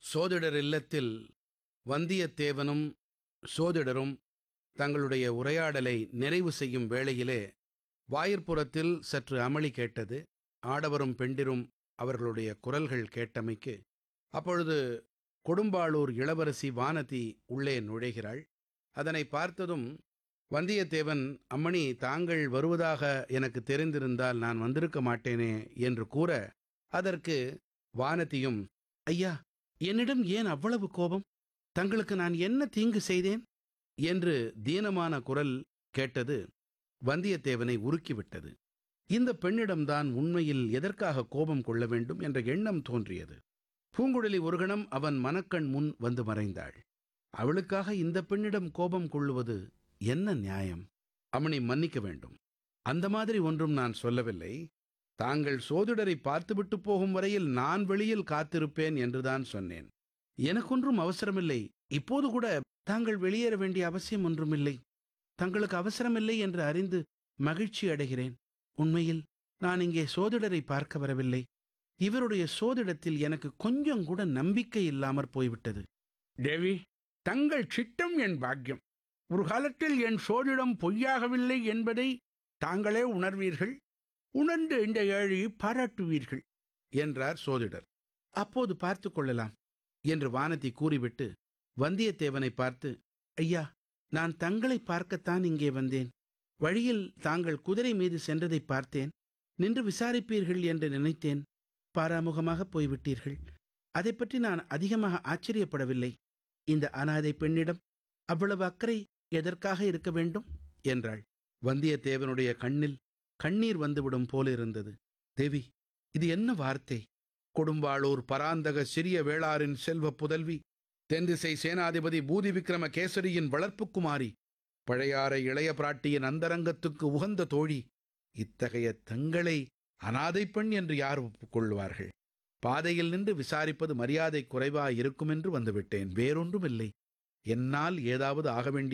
சோதிடர் இல்லத்தில் வந்தியத்தேவனும் சோதிடரும் தங்களுடைய உரையாடலை நிறைவு செய்யும் வேளையிலே வாயிற்புறத்தில் சற்று அமளி கேட்டது ஆடவரும் பெண்டிரும் அவர்களுடைய குரல்கள் கேட்டமைக்கு அப்பொழுது கொடும்பாளூர் இளவரசி வானதி உள்ளே நுழைகிறாள் அதனை பார்த்ததும் வந்தியத்தேவன் அம்மணி தாங்கள் வருவதாக எனக்கு தெரிந்திருந்தால் நான் வந்திருக்க மாட்டேனே என்று கூற அதற்கு வானதியும் ஐயா என்னிடம் ஏன் அவ்வளவு கோபம் தங்களுக்கு நான் என்ன தீங்கு செய்தேன் என்று தீனமான குரல் கேட்டது வந்தியத்தேவனை உருக்கிவிட்டது இந்த பெண்ணிடம்தான் உண்மையில் எதற்காக கோபம் கொள்ள வேண்டும் என்ற எண்ணம் தோன்றியது பூங்குழலி ஒரு கணம் அவன் மனக்கண் முன் வந்து மறைந்தாள் அவளுக்காக இந்த பெண்ணிடம் கோபம் கொள்ளுவது என்ன நியாயம் அம்மணி மன்னிக்க வேண்டும் அந்த மாதிரி ஒன்றும் நான் சொல்லவில்லை தாங்கள் சோதிடரை பார்த்துவிட்டு போகும் வரையில் நான் வெளியில் காத்திருப்பேன் என்றுதான் சொன்னேன் எனக்கொன்றும் அவசரமில்லை இப்போது கூட தாங்கள் வெளியேற வேண்டிய அவசியம் ஒன்றுமில்லை தங்களுக்கு அவசரமில்லை என்று அறிந்து மகிழ்ச்சி அடைகிறேன் உண்மையில் நான் இங்கே சோதிடரை பார்க்க வரவில்லை இவருடைய சோதிடத்தில் எனக்கு கொஞ்சம் கூட நம்பிக்கை இல்லாமற் போய்விட்டது தேவி தங்கள் சிட்டம் என் பாக்கியம் ஒரு காலத்தில் என் சோதிடம் பொய்யாகவில்லை என்பதை தாங்களே உணர்வீர்கள் உணர்ந்து இந்த ஏழையை பாராட்டுவீர்கள் என்றார் சோதிடர் அப்போது பார்த்து கொள்ளலாம் என்று வானதி கூறிவிட்டு வந்தியத்தேவனை பார்த்து ஐயா நான் தங்களை பார்க்கத்தான் இங்கே வந்தேன் வழியில் தாங்கள் குதிரை மீது சென்றதை பார்த்தேன் நின்று விசாரிப்பீர்கள் என்று நினைத்தேன் பாராமுகமாக போய்விட்டீர்கள் அதைப் பற்றி நான் அதிகமாக ஆச்சரியப்படவில்லை இந்த அனாதை பெண்ணிடம் அவ்வளவு அக்கறை எதற்காக இருக்க வேண்டும் என்றாள் வந்தியத்தேவனுடைய கண்ணில் கண்ணீர் வந்துவிடும் போலிருந்தது தேவி இது என்ன வார்த்தை கொடும்பாளூர் பராந்தக சிறிய வேளாரின் செல்வ புதல்வி தென்திசை சேனாதிபதி பூதி விக்ரம கேசரியின் வளர்ப்புக்குமாரி பழையாறை இளைய பிராட்டியின் அந்தரங்கத்துக்கு உகந்த தோழி இத்தகைய தங்களை அனாதை பெண் என்று யார் ஒப்புக்கொள்வார்கள் பாதையில் நின்று விசாரிப்பது மரியாதை குறைவாயிருக்கும் என்று வந்துவிட்டேன் வேறொன்றுமில்லை என்னால் ஏதாவது ஆக வேண்டிய